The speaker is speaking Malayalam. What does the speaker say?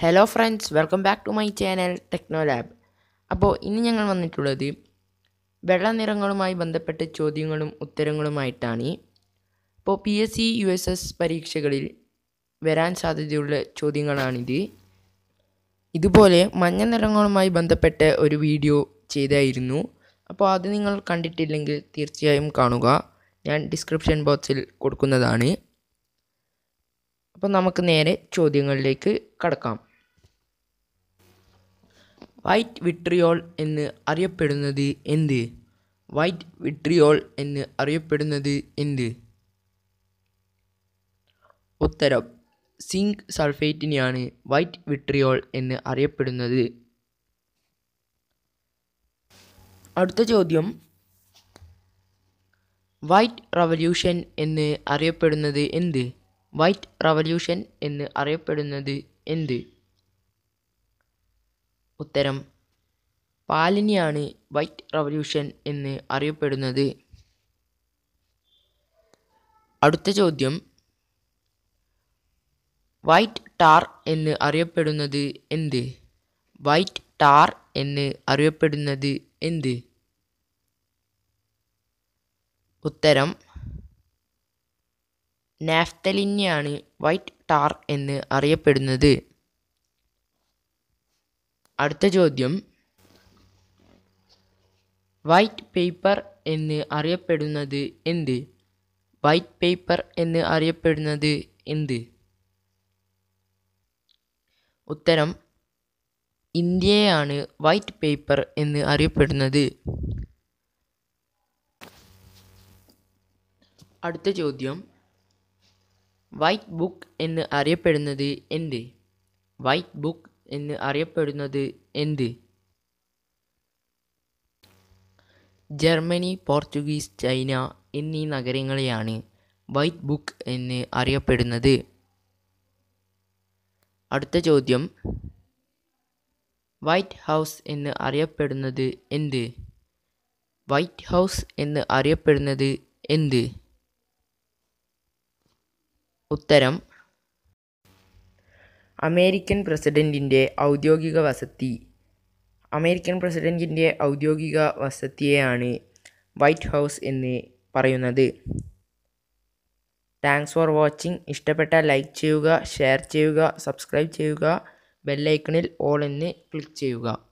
hello friends welcome back to my channel techno lab അപ്പോൾ ഇന്ന് ഞങ്ങൾ വന്നിട്ടുള്ളത് വെള്ള നിറങ്ങളുമായി ബന്ധപ്പെട്ട ചോദ്യങ്ങളും ഉത്തരങ്ങളുമായിട്ടാണ് അപ്പോൾ P S C U S S പരീക്ഷകളിൽ വരാൻ സാധ്യതയുള്ള ചോദ്യങ്ങളാണിത് ഇതുപോലെ മഞ്ഞ നിറങ്ങളുമായി ബന്ധപ്പെട്ട ഒരു വീഡിയോ ചെയ്തായിരുന്നു അപ്പോൾ അത് നിങ്ങൾ കണ്ടിട്ടില്ലെങ്കിൽ തീർച്ചയായും കാണുക ഞാൻ ഡിസ്ക്രിപ്ഷൻ ബോക്സിൽ കൊടുക്കുന്നതാണ് അപ്പോൾ നമുക്ക് നേരെ ചോദ്യങ്ങളിലേക്ക് കടക്കാം വൈറ്റ് വിട്രിയോൾ എന്ന് അറിയപ്പെടുന്നത് എന്ത് വൈറ്റ് വിട്രിയോൾ എന്ന് അറിയപ്പെടുന്നത് എന്ത് ഉത്തരം സിങ്ക് സൾഫേറ്റിനെയാണ് വൈറ്റ് വിട്രിയോൾ എന്ന് അറിയപ്പെടുന്നത് അടുത്ത ചോദ്യം വൈറ്റ് റവല്യൂഷൻ എന്ന് അറിയപ്പെടുന്നത് എന്ത് വൈറ്റ് റവല്യൂഷൻ എന്ന് അറിയപ്പെടുന്നത് എന്ത് ഉത്തരം പാലിനെയാണ് വൈറ്റ് റവല്യൂഷൻ എന്ന് അറിയപ്പെടുന്നത് അടുത്ത ചോദ്യം വൈറ്റ് ടാർ എന്ന് അറിയപ്പെടുന്നത് എന്ത് വൈറ്റ് ടാർ എന്ന് അറിയപ്പെടുന്നത് എന്ത് ഉത്തരം നാഫ്തലിനെയാണ് വൈറ്റ് ടാർ എന്ന് അറിയപ്പെടുന്നത് അടുത്ത ചോദ്യം വൈറ്റ് പേപ്പർ എന്ന് അറിയപ്പെടുന്നത് എന്ത് വൈറ്റ് പേപ്പർ എന്ന് അറിയപ്പെടുന്നത് എന്ത് ഉത്തരം ഇന്ത്യയാണ് വൈറ്റ് പേപ്പർ എന്ന് അറിയപ്പെടുന്നത് അടുത്ത ചോദ്യം വൈറ്റ് ബുക്ക് എന്ന് അറിയപ്പെടുന്നത് എന്ത് വൈറ്റ് ബുക്ക് എന്ന് അറിയപ്പെടുന്നത് എന്ത് ജർമ്മനി പോർച്ചുഗീസ് ചൈന എന്നീ നഗരങ്ങളെയാണ് വൈറ്റ് ബുക്ക് എന്ന് അറിയപ്പെടുന്നത് അടുത്ത ചോദ്യം വൈറ്റ് ഹൗസ് എന്ന് അറിയപ്പെടുന്നത് എന്ത് വൈറ്റ് ഹൗസ് എന്ന് അറിയപ്പെടുന്നത് എന്ത് ഉത്തരം അമേരിക്കൻ പ്രസിഡൻറ്റിൻ്റെ ഔദ്യോഗിക വസതി അമേരിക്കൻ പ്രസിഡൻറ്റിൻ്റെ ഔദ്യോഗിക വസതിയെയാണ് വൈറ്റ് ഹൗസ് എന്ന് പറയുന്നത് താങ്ക്സ് ഫോർ വാച്ചിങ് ഇഷ്ടപ്പെട്ടാൽ ലൈക്ക് ചെയ്യുക ഷെയർ ചെയ്യുക സബ്സ്ക്രൈബ് ചെയ്യുക ബെല്ലൈക്കണിൽ ഓൾ എന്ന് ക്ലിക്ക് ചെയ്യുക